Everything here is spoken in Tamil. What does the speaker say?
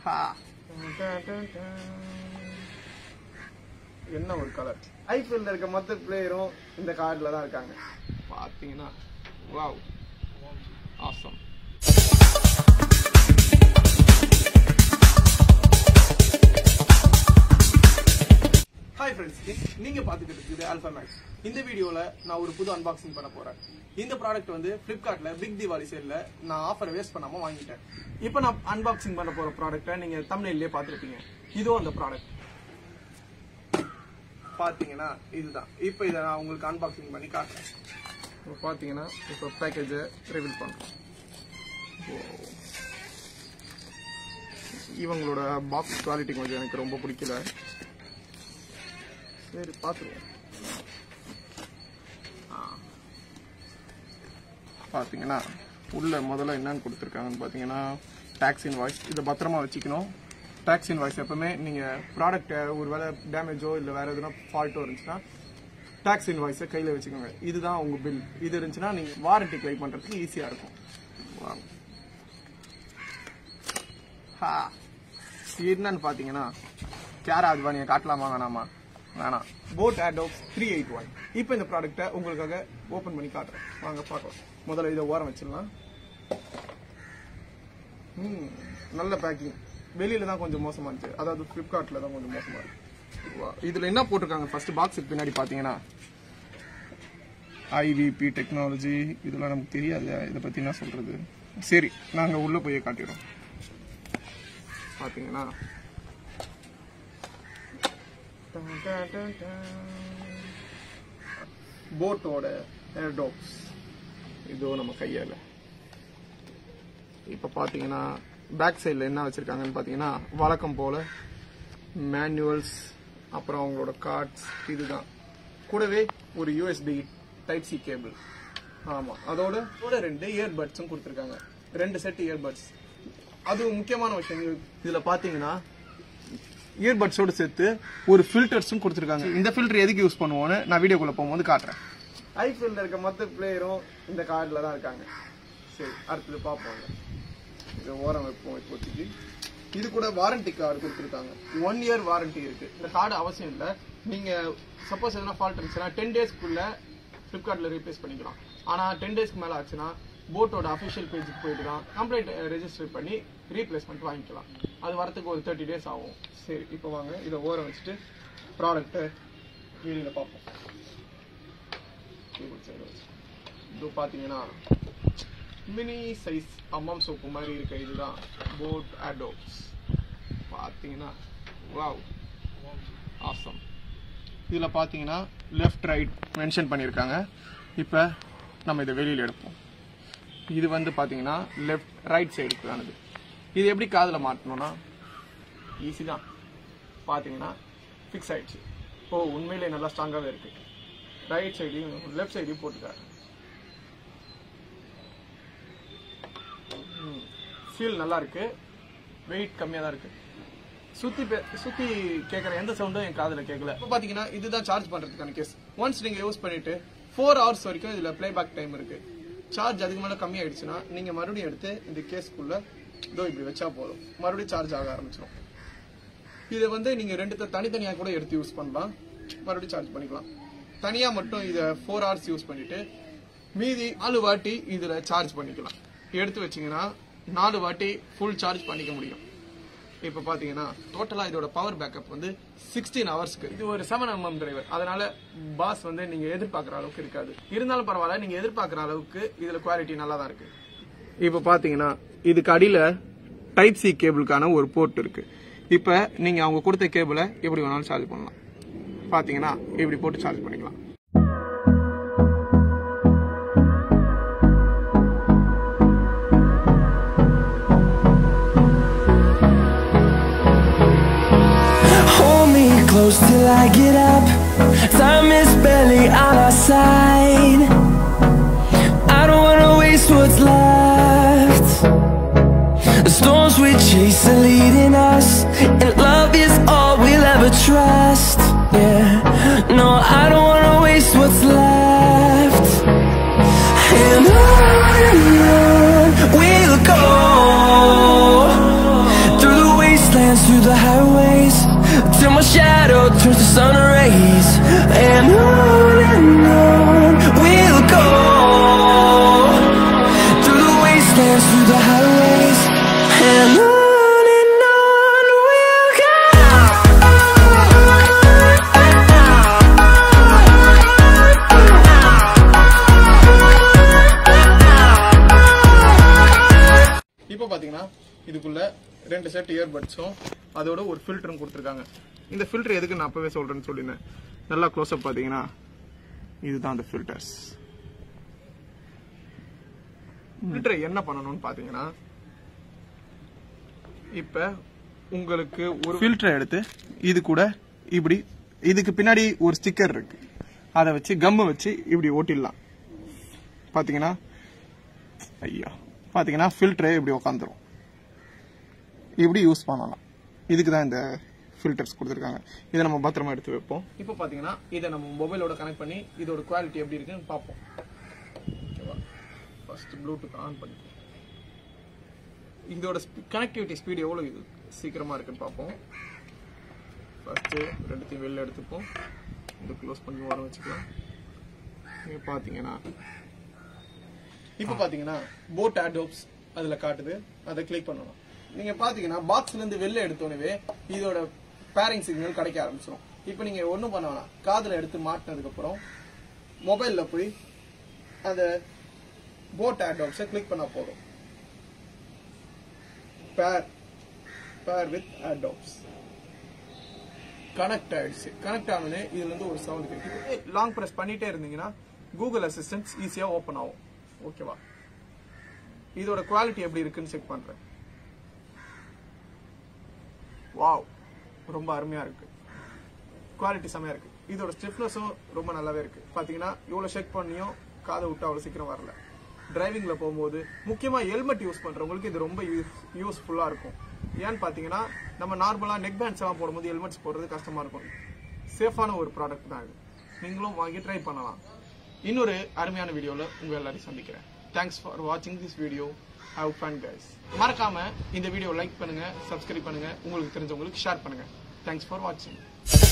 ஹா என்ன ஒரு கலர் ஐபிஎல்ல இருக்க மொத்த பிளேயரும் இந்த கார்டில் தான் இருக்காங்க பார்த்தீங்கன்னா வாவ் ஆசம் ஹாய் ஃப்ரெண்ட்ஸ் நீங்க பாத்துக்கிட்டு இருக்குது ஆல்ஃபா மேக்ஸ் இந்த வீடியோல நான் ஒரு புது அன்பாக்சிங் பண்ண போறேன் இந்த ப்ராடக்ட் வந்து Flipkartல பிக் தீபாவளி சேல்ல நான் ஆஃபர் வேஸ்ட் பண்ணாம வாங்கிட்டேன் இப்போ நான் அன்பாக்சிங் பண்ண போற ப்ராடக்ட்டை நீங்க தமிழ்லயே பார்த்துருப்பீங்க இதுவும் அந்த ப்ராடக்ட் பாத்தீங்கன்னா இதுதான் இப்போ இதை நான் உங்களுக்கு அன்பாக்சிங் பண்ணி காட்டுறேன் இப்போ பாத்தீங்கன்னா இப்போ பேக்கேஜை ரிவீல் பண்றேன் இவங்களோட பாக்ஸ் குவாலிட்டி கொஞ்சம் எனக்கு ரொம்ப பிடிக்கல சரி பார்த்துருவோம் பார்த்தீங்கன்னா உள்ள முதல்ல என்னன்னு கொடுத்துருக்காங்கன்னு பார்த்தீங்கன்னா டாக்ஸ் இன்வாய்ஸ் இதை பத்திரமா வச்சுக்கணும் டாக்ஸ் இன்வாய்ஸ் எப்பவுமே நீங்கள் ப்ராடக்ட்டை ஒரு வேளை டேமேஜோ இல்லை வேற எதுனா ஃபால்ட்டோ இருந்துச்சுன்னா டாக்ஸ் இன்வாய்ஸை கையில் வச்சுக்கோங்க இதுதான் உங்கள் பில் இது இருந்துச்சுன்னா நீங்கள் வாரண்டி கிளைம் பண்ணுறதுக்கு ஈஸியாக இருக்கும் வாங்க. ஹா இது என்னன்னு பார்த்தீங்கன்னா கேரா அத்வானியை காட்டலாமா வேணாமா வேணாம் boAt Airdopes three eight one இப்போ இந்த ப்ராடக்ட்டை உங்களுக்காக ஓப்பன் பண்ணி காட்டுறேன் வாங்க பார்க்கலாம் முதல்ல இதை ஓரம் வச்சிடலாம் ம் நல்ல பேக்கிங் வெளியில தான் கொஞ்சம் மோசமா இருந்துச்சு அதாவது ஃப்ளிப்கார்ட்ல தான் கொஞ்சம் மோசமா இருக்கு வா, இதுல என்ன போட்டிருக்காங்க ஃபர்ஸ்ட் பாக்ஸுக்கு பின்னாடி பாத்தீங்கன்னா ஐவிபி டெக்னாலஜி இதெல்லாம் நமக்கு தெரியாது இதை பத்தி என்ன சொல்றது சரி நாங்க உள்ள போய் காட்டிடுறோம் பாத்தீங்கன்னா போட்டோட ஏர்டாப்ஸ் இதோ நம்ம கையால இப்ப பாத்தீங்கன்னா பேக் சைடுல என்ன வச்சிருக்காங்கன்னு பாத்தீங்கன்னா வழக்கம் போல மேனுவல்ஸ் அப்புறம் அவங்களோட கார்ட்ஸ் இதுதான் கூடவே ஒரு யூஎஸ்பி டைப் சி கேபிள் ஆமா அதோட கூட ரெண்டு இயர்பட்ஸும் கொடுத்துருக்காங்க ரெண்டு செட் இயர்பட்ஸ் அது முக்கியமான விஷயம் இதுல பாத்தீங்கன்னா இயர்பட்ஸோட சேர்த்து ஒரு ஃபில்டர்ஸும் கொடுத்துருக்காங்க இந்த ஃபில்டர் எதுக்கு யூஸ் பண்ணுவோம்னு நான் வீடியோக்குள்ள போகும்போது காட்டுறேன் ஐபிஎல்ல இருக்க மொத்த பிளேயரும் இந்த கார்டில் தான் இருக்காங்க சரி அடுத்தது பார்ப்போம் இதை ஓரம் வைப்போம் இப்போதைக்கு இது கூட வாரண்டி கார்டு கொடுத்துருக்காங்க ஒன் இயர் வாரண்டி இருக்கு இந்த கார்டு அவசியம் இல்லை நீங்க சப்போஸ் எதனா ஃபால்ட் இருந்துச்சுன்னா டென் டேஸ்க்குள்ள ஃப்ளிப்கார்ட்ல ரீப்ளேஸ் பண்ணிக்கலாம் ஆனா டென் டேஸ்க்கு மேல ஆச்சுன்னா போட்டோட அஃபிஷியல் பேஜுக்கு போயிட்டு தான் கம்ப்ளைண்ட் ரெஜிஸ்டர் பண்ணி ரீப்ளேஸ்மெண்ட் வாங்கிக்கலாம் அது வரதுக்கு ஒரு தேர்ட்டி டேஸ் ஆகும் சரி இப்போ வாங்க இதை ஓரம் வச்சுட்டு ப்ராடக்ட்டை வீடியோவில் பார்ப்போம் keyboard side வச்சு. இது பார்த்தீங்கன்னா மினி சைஸ் அம்மாம் சோப்பு மாதிரி இருக்க இதுதான் போட் அடோப்ஸ் பார்த்தீங்கன்னா வாவ் ஆசம் இதில் பார்த்தீங்கன்னா லெஃப்ட் ரைட் மென்ஷன் பண்ணியிருக்காங்க இப்போ நம்ம இதை வெளியில் எடுப்போம் இது வந்து பார்த்தீங்கன்னா லெஃப்ட் ரைட் சைடுக்கானது இது எப்படி காதில் மாட்டணும்னா ஈஸி தான் பார்த்தீங்கன்னா ஃபிக்ஸ் ஆயிடுச்சு ஓ உண்மையிலே நல்லா ஸ்ட்ராங்காகவே இருக்கு ரைட் சைடையும் லெஃப்ட் சைடையும் போட்டுக்காரு ஃபீல் நல்லா இருக்கு வெயிட் கம்மியாக தான் இருக்கு சுத்தி பே- சுத்தி கேட்குற எந்த சவுண்டும் என் காதுல கேட்கல இப்போ பாத்தீங்கன்னா இதுதான் சார்ஜ் பண்றதுக்கான கேஸ் ஒன்ஸ் நீங்க யூஸ் பண்ணிட்டு ஃபோர் ஹவர்ஸ் வரைக்கும் இதுல ப்ளேபேக் டைம் இருக்கு சார்ஜ் அதுக்கு மேல கம்மி ஆயிடுச்சுன்னா நீங்க மறுபடியும் எடுத்து இந்த கேஸ்க்குள்ள இதோ இப்படி வச்சா போதும் மறுபடியும் சார்ஜ் ஆக ஆரம்பிச்சிடும் இதை வந்து நீங்க ரெண்டுத்த தனித்தனியா கூட எடுத்து யூஸ் பண்ணலாம் மறுபடியும் சார்ஜ் பண்ணிக்கலாம் தனியா மட்டும் இதை ஃபோர் ஹவர்ஸ் யூஸ் பண்ணிட்டு மீதி நாலு வாட்டி இதுல சார்ஜ் பண்ணிக்கலாம் எடுத்து வச்சீங்கன்னா நாலு வாட்டி ஃபுல் சார்ஜ் பண்ணிக்க முடியும் இப்போ பாத்தீங்கன்னா டோட்டலா இதோட பவர் பேக்கப் வந்து சிக்ஸ்டீன் ஹவர்ஸ்க்கு இது ஒரு செவன் எம்எம் டிரைவர் அதனால பாஸ் வந்து நீங்க எதிர்பார்க்குற அளவுக்கு இருக்காது இருந்தாலும் பரவாயில்ல நீங்க எதிர்பார்க்குற அளவுக்கு இதுல குவாலிட்டி நல்லா தான் இருக்கு இப்போ பாத்தீங்கன்னா இதுக்கு அடியில டைப் சி கேபிளுக்கான ஒரு போர்ட் இருக்கு இப்போ நீங்க அவங்க கொடுத்த கேபிளை எப்படி வேணாலும் சார்ஜ் பண்ணலாம் பாத்தீங்கன்னா இப்படி போட்டு சார்ஜ் பண்ணிக்கலாம் Hold me close till I get up. Time is barely on our side. I don't wanna waste what's left. The storms we chase are leading us, and love is all we'll ever trust. Yeah, no, I don't wanna waste what's left. And on and on we'll go through the wastelands sun rays And on and on we'll go Through the wastelands, through the highways And on and on we'll go இப்போ பாத்தீங்கன்னா இதுக்குள்ள ரெண்டு செட் இயர்பட்ஸும் அதோட ஒரு ஃபில்டரும் கொடுத்துருக்காங்க இந்த ஃபில்டர் எதுக்கு நான் அப்பவே சொல்றேன்னு சொல்லியிருந்தேன் நல்லா க்ளோஸ்அப் பாத்தீங்கன்னா இதுதான் அந்த ஃபில்டர்ஸ் ஃபில்டரை என்ன பண்ணணும்னு பாத்தீங்கன்னா இப்ப உங்களுக்கு ஒரு ஃபில்டரை எடுத்து இது கூட இப்படி இதுக்கு பின்னாடி ஒரு ஸ்டிக்கர் இருக்கு அதை வச்சு கம்மு வச்சு இப்படி ஓட்டிடலாம் பாத்தீங்கன்னா ஐயா பாத்தீங்கன்னா ஃபில்டரே இப்படி உட்காந்துரும் இப்படி யூஸ் பண்ணலாம் இதுக்கு தான் இந்த ஃபில்டர்ஸ் கொடுத்துருக்காங்க இதை நம்ம பத்திரமா எடுத்து வைப்போம் இப்போ பாத்தீங்கன்னா இதை நம்ம மொபைலோட கனெக்ட் பண்ணி இதோட குவாலிட்டி எப்படி இருக்குன்னு பார்ப்போம் ஓகேவா ஃபர்ஸ்ட் ப்ளூடூத் ஆன் பண்ணி இதோட கனெக்டிவிட்டி ஸ்பீடு எவ்வளோ இது சீக்கிரமா இருக்குன்னு பார்ப்போம் ஃபர்ஸ்ட் ரெண்டுத்தையும் வெளில எடுத்துப்போம் இது க்ளோஸ் பண்ணி வர வச்சுக்கலாம் நீங்க பாத்தீங்கன்னா இப்போ பாத்தீங்கன்னா போட் ஆடோப்ஸ் அதுல காட்டுது அதை கிளிக் பண்ணணும் நீங்க பாத்தீங்கன்னா பாக்ஸ்ல இருந்து வெளில எடுத்தோடனே இதோட பேரிங் சிக்னல் கிடைக்க ஆரம்பிச்சிடும் இப்போ நீங்க ஒண்ணும் பண்ண வேணாம் காதுல எடுத்து மாட்டினதுக்கு அப்புறம் மொபைல்ல போய் அந்த போட் ஆடோப்ஸை கிளிக் பண்ணா போதும் pair pair with Airdopes connect ஆயிடுச்சு கனெக்ட் ஆனது இதுல இருந்து ஒரு சவுண்ட் கேட்குது லாங் பிரஸ் பண்ணிட்டே இருந்தீங்கன்னா கூகுள் அசிஸ்டன்ஸ் ஈஸியா ஓபன் ஆகும் ஓகேவா இதோட குவாலிட்டி எப்படி இருக்குன்னு செக் பண்றேன் வாவ் ரொம்ப அருமையா இருக்கு குவாலிட்டி செமையா இருக்கு இதோட ஸ்டிஃப்னஸும் ரொம்ப நல்லாவே இருக்கு பாத்தீங்கன்னா இவ்வளவு செக் பண்ணியும் காதை விட்டு அவ்வளவு சீக்கிரம் வரல டிரைவிங்ல போகும்போது முக்கியமா ஹெல்மெட் யூஸ் பண்றவங்களுக்கு இது ரொம்ப யூஸ்ஃபுல்லா இருக்கும் ஏன்னு பாத்தீங்கன்னா நம்ம நார்மலா நெக் பேண்ட்ஸ் எல்லாம் போடும்போது ஹெல்மெட்ஸ் போடுறது கஷ்டமா இருக்கும் சேஃபான ஒரு ப்ராடக்ட் தான் இது நீங்களும் வாங்கி ட்ரை பண்ணலாம் இன்னொரு அருமையான வீடியோல உங்க எல்லாரையும் சந்திக்கிறேன் தேங்க்ஸ் ஃபார் வாட்சிங் this video have fun guys மறக்காம இந்த வீடியோ லைக் பண்ணுங்க சப்ஸ்கிரைப் பண்ணுங்க உங்களுக்கு தெரிஞ்சவங்களுக்கு ஷேர் பண்ணுங்க தேங்க்ஸ் ஃபார் வாட்சிங்